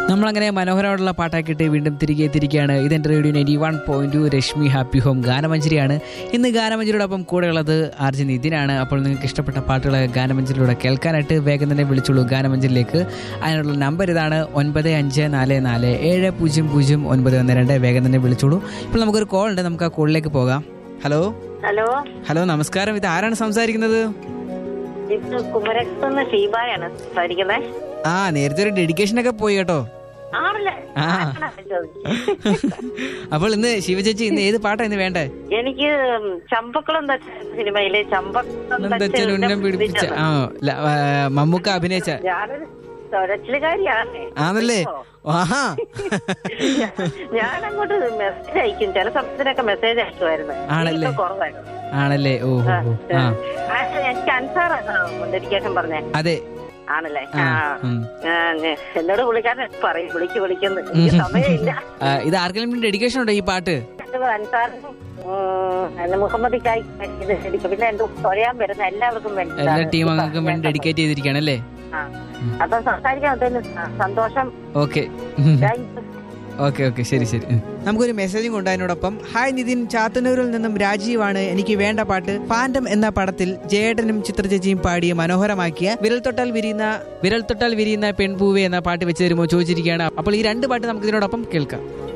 നമ്മളങ്ങനെ മനോഹരമായിട്ടുള്ള പാട്ടാക്കിയിട്ട് വീണ്ടും തിരികെ എത്തിയിരിക്കുകയാണ് ഇതെൻ്റെ radio ninety one point two Rashmi happy home ഗാനമഞ്ജരിയാണ് ഇന്ന് ഗാനമഞ്ജരിയോടൊപ്പം കൂടെയുള്ളത് ആർ ജി നിതിനാണ് അപ്പോൾ നിങ്ങൾക്ക് ഇഷ്ടപ്പെട്ട പാട്ടുകൾ ഗാനമഞ്ജരിയിലൂടെ കേൾക്കാനായിട്ട് വേഗം തന്നെ വിളിച്ചോളൂ ഗാനമഞ്ജരിയിലേക്ക് അതിനുള്ള നമ്പർ ഇതാണ് ഒൻപത് അഞ്ച് നാല് നാല് ഏഴ് പൂജ്യം പൂജ്യം ഒൻപത് ഒന്ന് രണ്ട് വേഗം തന്നെ വിളിച്ചോളൂ ഇപ്പോൾ നമുക്കൊരു കോൾ ഉണ്ട് നമുക്ക് ആ കോളിലേക്ക് പോകാം ഹലോ ഹലോ ഹലോ നമസ്കാരം ഇത് ആരാണ് സംസാരിക്കുന്നത് ഇത് കുമരകത്തുനിന്ന് ഷീബായാണ് സംസാരിക്കുന്നത് ആ നേരത്തെ ഒരു ഡെഡിക്കേഷൻ ഒക്കെ പോയി കേട്ടോ ആണല്ലേ ആ. ആരാണ് ചോദിച്ചത്? അപ്പോൾ ഇന്ന് ശിവചേച്ചി ഇന്ന് ഏത് പാട്ടാ ഇന്ന് വേണ്ടേ എനിക്ക് ചമ്പക്കുളം തച്ച സിനിമയിലെ ചമ്പക്കുളം നന്ദച്ചൻ ഉന്നം പിടിപ്പിച്ച ആ ല- ആ, മമ്മൂക്ക അഭിനയിച്ച ഞാനൊരു തൊരച്ചിലുകാരിയാണ് ആണല്ലേ ആഹാ ഞാൻ അങ്ങോട്ട് മെസ്സേജ് അയക്കും ചില സമയത്തിനൊക്കെ മെസ്സേജ് അയക്കുമായിരുന്നു ആണല്ലേ? ഇപ്പൊ കുറവായിരുന്നു ആണല്ലേ ഓ ഓ, ഓ. ആ ആ, എനിക്ക് അൻസാറാണ് ഡെഡിക്കേഷൻ പറഞ്ഞേ അതെ ആണല്ലേ ആ, ആ ഉം. ആ, ഞ- എന്നോട് വിളിക്കാരൻ പറയും വിളിക്ക് വിളിക്കുന്നു എനിക്ക് സമയമില്ല ആ, ഇത് ആർക്കെങ്കിലും ഡെഡിക്കേഷൻ ഉണ്ടോ ഈ പാട്ട് അൻസാറിനും മുഹമ്മദിക്കായി ഇത് ശരിക്കും പിന്നെ എന്റെ തൊഴയാൻ വരുന്ന എല്ലാവർക്കും വേണ്ടി എല്ലാ ടീം അംഗങ്ങൾക്കും വേണ്ടി ഡെഡിക്കേറ്റ് ചെയ്തിരിക്കുകയാണ് അല്ലേ ആ. അപ്പൊ സംസാരിക്കാൻ ഒത്തിരി സന്തോഷം okay thank you. Okay okay ശരി ശരി ഉം. നമുക്കൊരു മെസ്സേജും കൊണ്ട് അതിനോടൊപ്പം ഹായ് നിതിൻ ചാത്തന്നൂരിൽ നിന്നും രാജീവാണ് എനിക്ക് വേണ്ട പാട്ട് ഫാൻഡം എന്ന പടത്തിൽ ജയേട്ടനും ചിത്രചേച്ചിയും പാടി മനോഹരമാക്കിയ വിരൽ തൊട്ടാൽ വിരിയുന്ന വിരൽ തൊട്ടാൽ വിരിയുന്ന പെൺപൂവെ എന്ന പാട്ട് വെച്ച് തരുമോ ചോദിച്ചിരിക്കുകയാണ് അപ്പോൾ ഈ രണ്ട് പാട്ട് നമുക്ക് ഇതിനോടൊപ്പം കേൾക്കാം